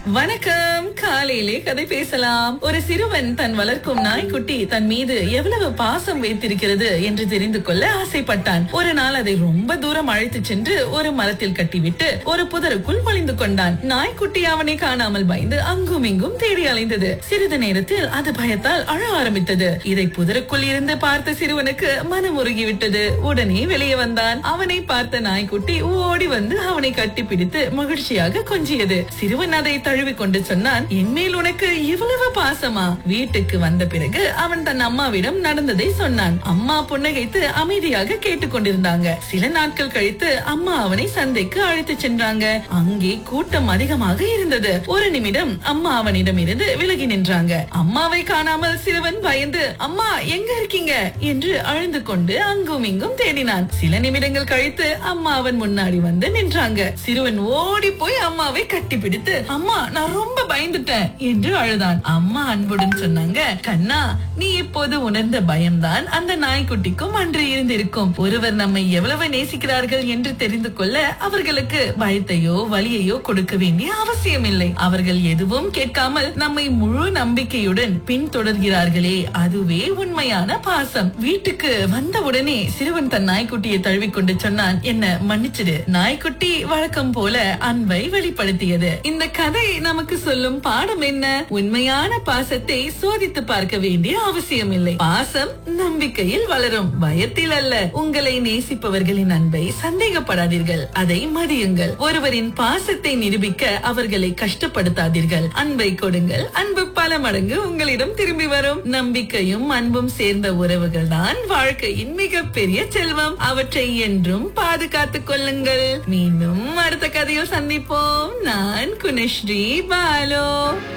வணக்கம் காலையிலே கதை பேசலாம் ஒரு சிறுவன் தன் வளர்க்கும் நாய்க்குட்டி தன் மீது எவ்வளவு பாசம் வைத்திருக்கிறது என்று தெரிந்து கொள்ள ஆசைப்பட்டான் ஒரு நாள் அதை ரொம்ப தூரம் அழைத்து சென்று ஒரு மரத்தில் கட்டிவிட்டு ஒரு புதருக்குள் ஒளிந்து கொண்டான் நாய்க்குட்டி அவனை காணாமல் பயந்து அங்கும் இங்கும் தேடி அலைந்தது சிறிது நேரத்தில் அது பயத்தால் அழ ஆரம்பித்தது இதை புதருக்குள் இருந்து பார்த்த சிறுவனுக்கு மனம் உருகிவிட்டது உடனே வெளியே வந்தான் அவனை பார்த்த நாய்க்குட்டி ஓடி வந்து அவனை கட்டிப்பிடித்து மகிழ்ச்சியாக கொஞ்சியது சிறுவன் அதை தழுவி கொண்டு சொன்னான் என்மேல் உனக்கு இவ்வளவு பாசமா வீட்டுக்கு வந்த பிறகு அவன் தன் அம்மாவிடம் நடந்ததை சொன்னான் அம்மா புன்னகைத்து அமைதியாக கேட்டுக்கொண்டிருந்தாங்க சில நாட்கள் கழித்து அம்மா அவனை சந்தைக்கு அழைத்து சென்றாங்க அங்கே கூட்டம் அதிகமாக இருந்தது ஒரு நிமிடம் அம்மா அவனிடம் இருந்து விலகி நின்றாங்க அம்மாவை காணாமல் சிறுவன் பயந்து அம்மா எங்க இருக்கீங்க என்று அழுந்து கொண்டு அங்கும் இங்கும் தேடினான் சில நிமிடங்கள் கழித்து அம்மா அவன் முன்னாடி வந்து நின்றாங்க சிறுவன் ஓடி போய் அம்மாவை கட்டிப்பிடித்து அம்மா நான் ரொம்ப பயந்துட்டேன் என்று அழுதான் அம்மா அன்புடன் சொன்னாங்க கண்ணா நீ இப்போது உணர்ந்த பயம்தான் அந்த நாய்க்குட்டிக்கும் அன்று இருந்திருக்கும் ஒருவர் நம்மை எவ்வளவு நேசிக்கிறார்கள் என்று தெரிந்து கொள்ள அவர்களுக்கு பயத்தையோ வலியையோ கொடுக்க வேண்டிய அவசியம் இல்லை அவர்கள் எதுவும் கேட்காமல் நம்மை முழு நம்பிக்கையுடன் பின்தொடர்கிறார்களே அதுவே உண்மையான பாசம் வீட்டுக்கு வந்தவுடனே சிறுவன் தன் நாய்க்குட்டியை தழுவிக்கொண்டு சொன்னான் என்ன மன்னிச்சிடு நாய்க்குட்டி வழக்கம் போல அன்பை வெளிப்படுத்தியது இந்த கதை நமக்கு சொல்லும் பாடம் என்ன உண்மையான பாசத்தை சோதித்து பார்க்க வேண்டிய அவசியம் இல்லை பாசம் நம்பிக்கையில் வளரும் பயத்தில் அல்ல உங்களை நேசிப்பவர்களின் அன்பை சந்தேகப்படாதீர்கள் அதை மதியுங்கள் ஒருவரின் பாசத்தை நிரூபிக்க அவர்களை கஷ்டப்படுத்தாதீர்கள் அன்பை கொடுங்கள் அன்பு பல மடங்கு உங்களிடம் திரும்பி வரும் நம்பிக்கையும் அன்பும் சேர்ந்த உறவுகள் தான் வாழ்க்கையின் மிகப்பெரிய செல்வம் அவற்றை என்றும் பாதுகாத்துக் கொள்ளுங்கள் மீண்டும் அடுத்த கதையில் சந்திப்போம் நான் குணஸ்ரீ பாலோ